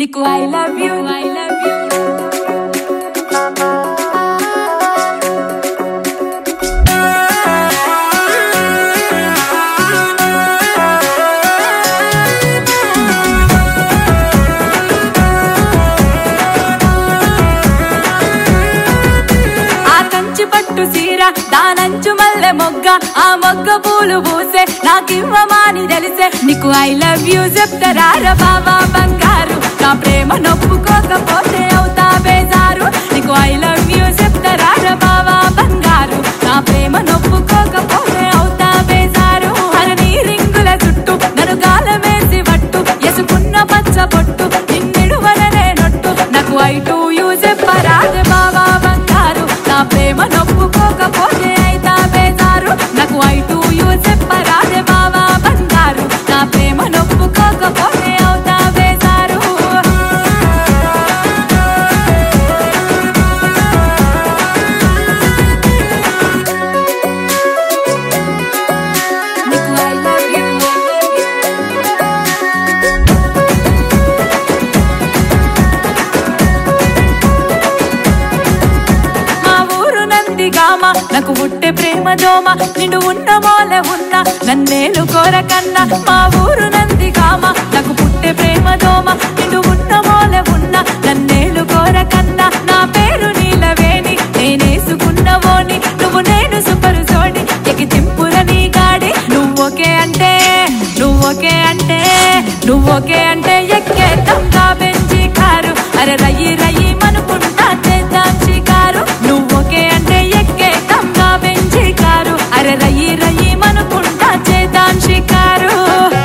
నీకు I love you I love you ఆ కంచి పట్టు సీర దానంచు మల్లె మొగ్గ ఆ మొగ్గ పూలు పూసే నాకివ్వమాని తెలిసే నీకు ఐ లవ్ యూ చెప్తారా బాబా బంగారు నా ప్రేమ నొప్పుకోకపోతే అవుతా బేజారు నీకు ఐ లవ్ యూ చెప్తారా బాబా బంగారు నా ప్రేమ నొప్పుకోకపోతే అవుతా బేజారు అరని రింగుల చుట్టూ నన్ను గాలమేసి వట్టు ఎసుకున్న పచ్చ పొట్టు నిన్నిడువలనే నొట్టు నాకు ఐ టు యూ చెప్పరాదు బాబా బంగారు నా ప్రేమ నొప్పుకోకపోతే అయితా బేజారు నాకు ఐ టు యూ చెప్పరాదే బాబా బంగారు నా ప్రేమ నొప్పుకోకపోతే అవుతా బేజారు నీకు ఐ లవ్ యూ మా ఊరు నందిగామ నాకు పుట్టే ప్రేమ దోమ నిండు ఉన్న మోల ఉన్న నన్నేలు కోరకన్నా మా ఊరు నందిగామ నాకు పుట్టే ప్రేమ దోమ నిండు ఉన్న మోల ఉన్న నన్నేలు కోరకన్నా నా పేరు నీలవేణి నేనేసుకున్నవోని నువ్వు నేను సుపరు సోని ఎకి తింపుర నీ గాడి నువ్వొకే అంటే నువ్వొకే అంటే నువ్వొకే అంటే ఎక్కేద్దాంగా బెంచి కారు అరే రయ్యి రయ్యి మనుకుంటా చేద్దాం షికారు నువ్వొకే అంటే ఎక్కేద్దాంగా బెంచి కారు అరే రయ్యి రయ్యి మనుకుంటా చేద్దాం షికారు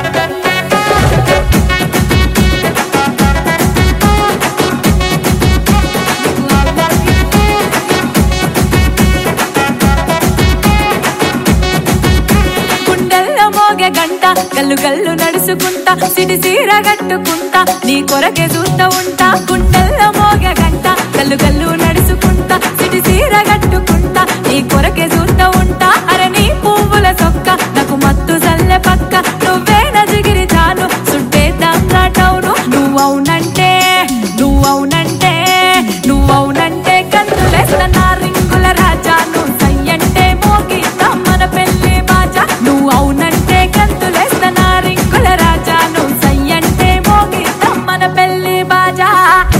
గుండెల్లో మోగే గంట గల్లు గల్లు నడుచుకుంటా సిటి సీర కట్టుకుంటా నీ కొరకే చూస్తా ఉంటా గుండెల్లో మోగే గంట గల్లు గల్లు నడుచుకుంటా సిటి సీర కట్టుకుంటా నీ కొరకే చూస్తా ఉంటా అరే నీ పువ్వుల సొక్క నాకు మత్తు జల్లె పక్క నువ్వే నజిగిరి చాలు సుట్టే టౌను నువ్వవునంటే నువ్వవునంటే నువ్వవునంటే కన్నులేస్త నా రింగుల రాజా నువ్వు సయ్యంటే మోగిద్దాం మన పెళ్లి బాజా నువ్వు అవునంటే కంతులేస్త నా రింగుల రాజా నువ్వు సయ్యంటే మోగిద్దాం మన పెళ్లి బాజా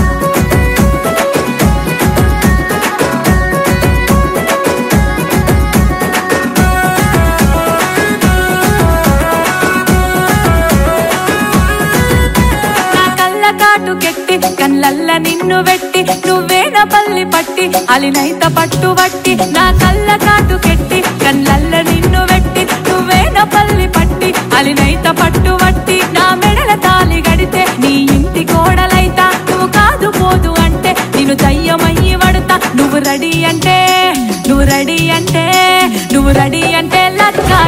నా కళ్ళ కాటు కెట్టి కళ్ళల్ల నిన్ను వెట్టి నువ్వే నా పల్లి పట్టి అలినైత పట్టు వట్టి నా కళ్ళ కాటు కెట్టి కళ్ళల్ల నిన్ను వెట్టి నువ్వే నా పల్లి పట్టి అలినైత పట్టు వట్టి నా మెడల తాలి గడితే నీ ఇంటి కోడలైతా నువ్వు కాదు పోదు అంటే నేను దయ్యమయ్యి వడతా నువ్వు రెడీ అంటే నువ్వు రెడీ అంటే నువ్వు రెడీ అంటే లక్క